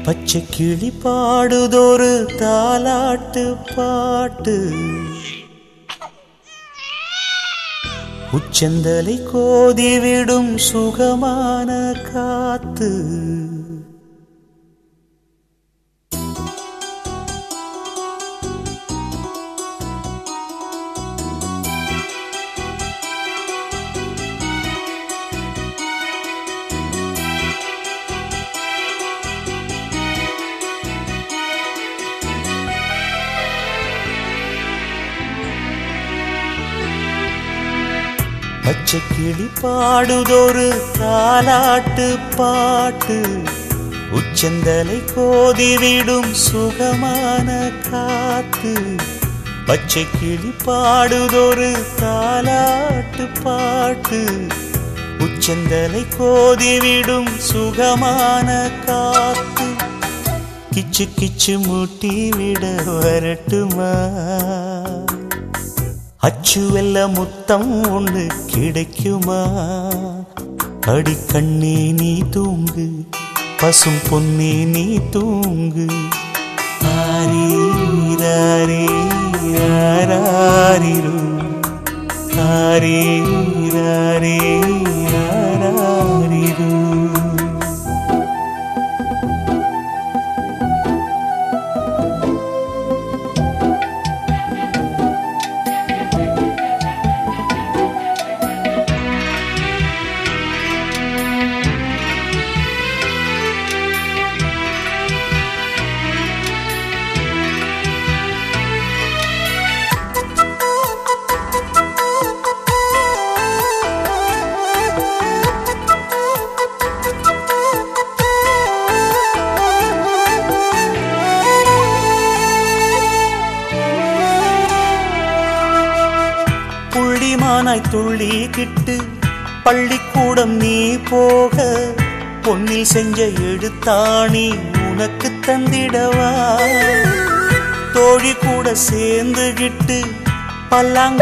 பச்சை கிளி பாடுதொரு தாலாட்டு பாட்டு உச்சந்தலை கோதிவிடும் சுகமான காத்து பச்சை கிளி பாடுதொரு தாலாட்டு பாட்டு உச்சந்தலை கோதிவிடும் சுகமான காத்து பச்சை கிளி பாடுதொரு தாலாட்டு பாட்டு உச்சந்தலை கோதிவிடும் சுகமான காத்து கிச்சு கிச்சு மூட்டி விட வரட்டுமா அச்சு வெல்ல முத்தம் ஒன்று கிடைக்குமா அடி கண்ணே நீ தூங்கு பசும் பொன்னே நீ தூங்கு ஆரீராரே ஆராரிரு ஆரீராரே ஆராரிரு புள்ளிமானாய் துள்ளிக்கிட்டு பள்ளிக்கூடம் நீ போக பொன்னில் செஞ்ச எழுத்தாணி உனக்கு தந்திடவா தோழி கூட சேர்ந்துகிட்டு பல்லாங்க